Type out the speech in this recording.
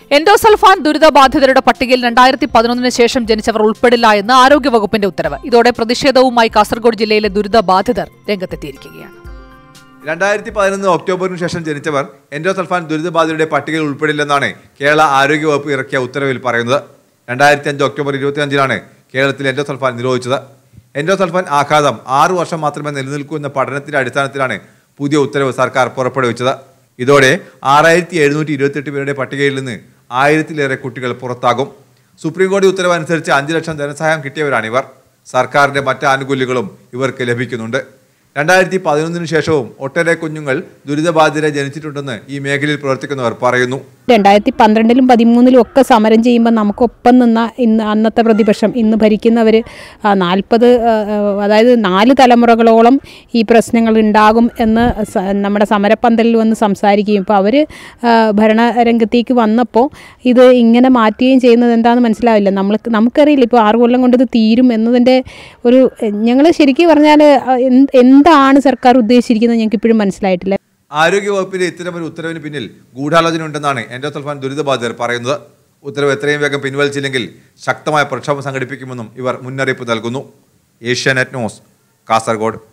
endosulfan ദുരിതബാധിതരുടെ പട്ടികയിൽ രണ്ടായിരത്തി പതിനൊന്നിന് ശേഷം ജനിച്ചവർ ഉൾപ്പെടില്ല എന്ന് ആരോഗ്യവകുപ്പിന്റെ ഉത്തരവ് ഇതോടെ പ്രതിഷേധവുമായി കാസർഗോഡ് ജില്ലയിലെ ദുരിതബാധിതർ രംഗത്തെത്തിയിരിക്കുകയാണ് രണ്ടായിരത്തി പതിനൊന്ന് ഒക്ടോബറിന് ശേഷം ജനിച്ചവർ എൻഡോസൾഫാൻ ദുരിതബാധിതരുടെ പട്ടികയിൽ ഉൾപ്പെടില്ലെന്നാണ് കേരള ആരോഗ്യവകുപ്പ് ഇറക്കിയ ഉത്തരവിൽ പറയുന്നത് രണ്ടായിരത്തി അഞ്ച് ഒക്ടോബർ ഇരുപത്തിയഞ്ചിനാണ് കേരളത്തിൽ എൻഡോസൾഫാൻ നിരോധിച്ചത് എൻഡോസൾഫാൻ ആഘാതം ആറു വർഷം മാത്രമേ നിലനിൽക്കൂ എന്ന പഠനത്തിന്റെ അടിസ്ഥാനത്തിലാണ് പുതിയ ഉത്തരവ് സർക്കാർ പുറപ്പെടുവിച്ചത് ഇതോടെ ആറായിരത്തി എഴുന്നൂറ്റി ഇരുപത്തെട്ട് പേരുടെ പട്ടികയിൽ നിന്ന് ആയിരത്തിലേറെ കുട്ടികൾ പുറത്താകും സുപ്രീം കോടതി ഉത്തരവ് അനുസരിച്ച് അഞ്ച് ലക്ഷം ധനസഹായം കിട്ടിയവരാണിവർ സർക്കാരിന്റെ മറ്റ് ആനുകൂല്യങ്ങളും ഇവർക്ക് ലഭിക്കുന്നുണ്ട് രണ്ടായിരത്തി പതിനൊന്നിന് ശേഷവും ഒട്ടേറെ കുഞ്ഞുങ്ങൾ ദുരിതബാധിതരെ ജനിച്ചിട്ടുണ്ടെന്ന് ഈ മേഖലയിൽ പ്രവർത്തിക്കുന്നവർ പറയുന്നു രണ്ടായിരത്തി പന്ത്രണ്ടിലും പതിമൂന്നിലും ഒക്കെ സമരം ചെയ്യുമ്പോൾ നമുക്കൊപ്പം നിന്ന ഇന്ന് അന്നത്തെ പ്രതിപക്ഷം ഇന്ന് ഭരിക്കുന്നവർ നാൽപ്പത് അതായത് നാല് തലമുറകളോളം ഈ പ്രശ്നങ്ങൾ ഉണ്ടാകും എന്ന് സ- നമ്മുടെ സമരപ്പന്തലിൽ വന്ന് സംസാരിക്കുകയും ഇപ്പോൾ അവർ ഭരണരംഗത്തേക്ക് വന്നപ്പോൾ ഇത് ഇങ്ങനെ മാറ്റുകയും ചെയ്യുന്നത് എന്താണെന്ന് മനസ്സിലാവില്ല നമ്മൾ നമുക്കറിയില്ല ഇപ്പോൾ ആറ് കൊല്ലം കൊണ്ട് ഇത് തീരും എന്നതിൻ്റെ ഒരു ഞങ്ങൾ ശരിക്കും പറഞ്ഞാൽ എന്ത് എന്താണ് സർക്കാർ ഉദ്ദേശിച്ചിരിക്കുന്നത് ഞങ്ങൾക്ക് ഇപ്പോഴും മനസ്സിലായിട്ടില്ല ആരോഗ്യവകുപ്പിന്റെ ഇത്തരമൊരു ഉത്തരവിന് പിന്നിൽ ഗൂഢാലോചന ഉണ്ടെന്നാണ് എൻഡോസൾഫാൻ ദുരിതബാധിതർ പറയുന്നത് ഉത്തരവ് എത്രയും വേഗം പിൻവലിച്ചില്ലെങ്കിൽ ശക്തമായ പ്രക്ഷോഭം സംഘടിപ്പിക്കുമെന്നും ഇവർ മുന്നറിയിപ്പ് നൽകുന്നു ഏഷ്യാനെറ്റ് ന്യൂസ് കാസർഗോഡ്